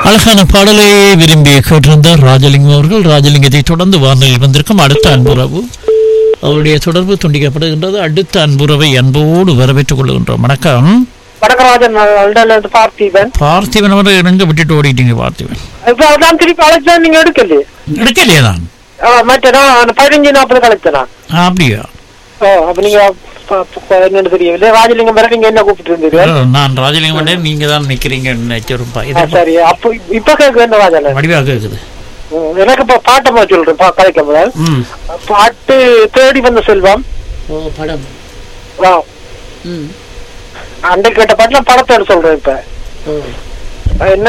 அழகான பாடலை விரும்பி கேட்டிருந்தார் ராஜலிங்கம் அவர்கள் ராஜலிங்கத்தை தொடர்ந்து வானொலியில் வந்திருக்கும் அடுத்த அன்புறவு அவருடைய தொடர்பு துண்டிக்கப்படுகின்றது அடுத்த அன்புறவை அன்போடு வரவேற்றுக் கொள்கின்றோம் வணக்கம் வடகராஜன் இருந்து பார்த்திபன் பார்த்திபன் அவரை எங்க விட்டுட்டு ஓடிட்டீங்க பார்த்திபன் இப்ப அதான் திருப்பி அழைச்சா நீங்க எடுக்கலையே எடுக்கலையே நான் ஆ, மற்ற நான் பதினஞ்சு நாற்பது கலைச்சேன் நான் ஆ, அப்படியா ஓ அப்ப நீங்க ப- ப- என்னன்னு தெரியவில்லை ராஜலிங்கம் வேற நீங்க என்ன கூப்பிட்டு இருந்தீங்க நான் ராஜலிங்கம் பண்ணேன் நீங்க தான் நிக்கிறீங்கன்னு நினைச்சிருப்பா ஆ, இது சரி அப்ப இப்ப கேட்க என்ன ராஜன் வடிவாக இருக்குது ம், எனக்கு இப்ப பாட்டமா சொல்றேன் பா- கலைக்க முதல் ம் பாட்டு தேடி வந்த செல்வம் ஓ படம் ஆ, ம் அன்றைக்கு கேட்ட பாட்டுல படத்தை சொல்றேன் இப்ப ஓ என்ன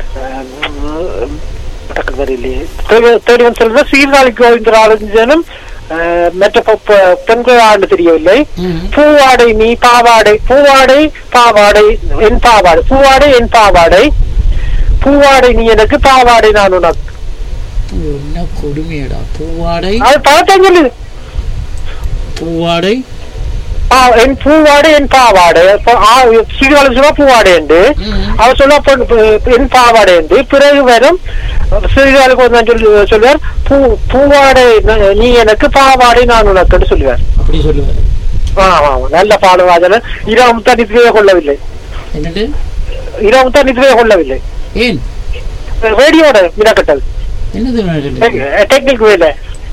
டக்கு தெரியலையே தேடி- தேடி வந்து செல்வம் சீர்காழி கோவிந்தராஜனும் மற்ற பெ- பெ- பெண்கள் ஆண்டு தெரியவில்லை ம் பூவாடை நீ பாவாடை பூவாடை பாவாடை என் பாவாடை பூவாடை என் பாவாடை பூவாடை நீ எனக்கு பாவாடை நான் உனக்கு என்ன கொடுமையடா பூவாடை அது பார்த்தேன் சொல்லு பூவாடை பா- என் பூவாடை என் பாவாடை சீர்காழி சொல்ல பூவாடை என்று ம். அவர் சொல்ல பொன்- பு- என் பாவாடை என்று பிறகு வரும் சீர்காழிக்கு வந்து சொல்லி சொல்லுவார் பூ பூவாடை ந- நீ எனக்கு பாவாடை நான் உனக்கு சொல்லுவார் அப்படி சொல்லுவாரு ஆமா ஆமா நல்ல பாடுவாஜன இரவு தான் நிதிவே கொள்ளவில்லை என்னது இரவு தான் நிதிவே கொள்ளவில்லை ஏன் ரேடியோட விடக்கட்டல் என்னது நடக்குது? டெக்னிக் வேலை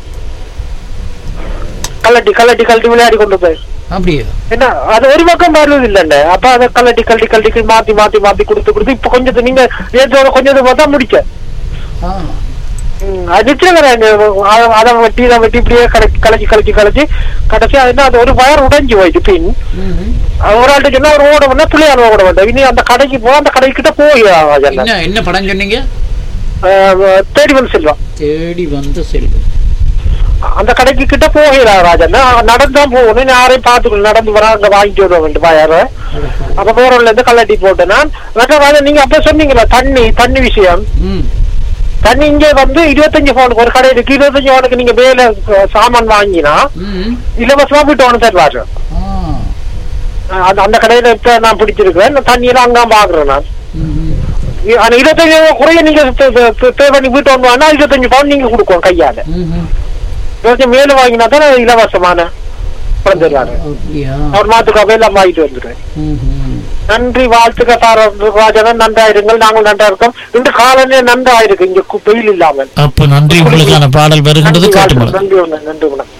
கல்லட்டி கல்லட்டி கழட்டி விளையாடி கொண்டு போய் அப்படியா என்ன அது ஒரு பக்கம் வருவது இல்லைல்ல அப்ப அதை கல்லட்டி கழட்டி கழட்டி மாத்தி மாத்தி மாத்தி கொடுத்து கொடுத்து இப்ப கொஞ்சம் நீங்க ஏற்றோட கொஞ்சம் பார்த்தா முடிச்ச ஆ ம், அது நிச்சயம் கிடையாது. அத- அதை வெட்டி இதை வெட்டி இப்படியே கலக்கி கலக்கி கலக்கி கலக்கி கடைசி அது என்ன அது ஒரு வயர் உடைஞ்சு போயிடுச்சு பின் ம். ஒரு ஆள்கிட்ட சொன்னா ஒரு ஓட வேண்டாம் பிள்ளையார் ஓட வேண்டாம் இனி அந்த கடைக்கு போ அந்த கடைக்கு கிட்ட போய் என்ன என்ன படம் சொன்னீங்க தேடி வந்து செல்வம் தேடி வந்த செல்வம் அந்த கடைக்கு கிட்ட போகிறார் ராஜன் நடந்துதான் போகணும் யாரையும் பார்த்துக்கணும் நடந்து வர அங்க வாங்கிட்டு வருவோம் வேண்டு பாயார அப்ப போறவன்ல இருந்து கல்லட்டி போட்டேன் நான் மற்ற ராஜன் நீங்க அப்ப சொன்னீங்களா தண்ணி தண்ணி விஷயம் ம் தண்ணி இங்க வந்து இருபத்தஞ்சு பவுனுக்கு ஒரு கடை இருக்கு இருபத்தஞ்சு பவுனுக்கு நீங்க வேலை அஹ், சாமான் வாங்கினா ம் இலவசமா போயிட்டு ஒன்று தருவாரு ஆ அஹ், அந்த அந்த கடையில இப்ப நான் பிடிச்சிருக்கேன் இந்த தண்ணியெல்லாம் அங்க பாக்குறேன் நான் ம் இ- ஆனா இருபத்தஞ்சு குறைய நீங்க பே பண்ணி வீட்டு வந்து வாங்கினா இருபத்தஞ்சு பவுன் நீங்க கொடுக்கும் கையால ம் இருபத்தஞ்சு மேல வாங்கினா தான் இலவசமான பணம் தருவாங்க அப்படியா அவர் மாத்துக்காவே எல்லாம் வாங்கிட்டு வந்துடுவேன் ம் ம் நன்றி வாழ்த்துக்க ராஜனன் நன்றாயிருங்கள் நாங்கள் நன்றா இருக்கோம் இன்று காலனே நன்றாயிருக்கு இங்க கு- வெயில் இல்லாமல் அப்ப நன்றி உங்களுக்கான பாடல் வருகின்றது நன்றி கேட்டு வாழ்த்துக்கள். நன்றி வணக்கம். நன்றி வணக்கம்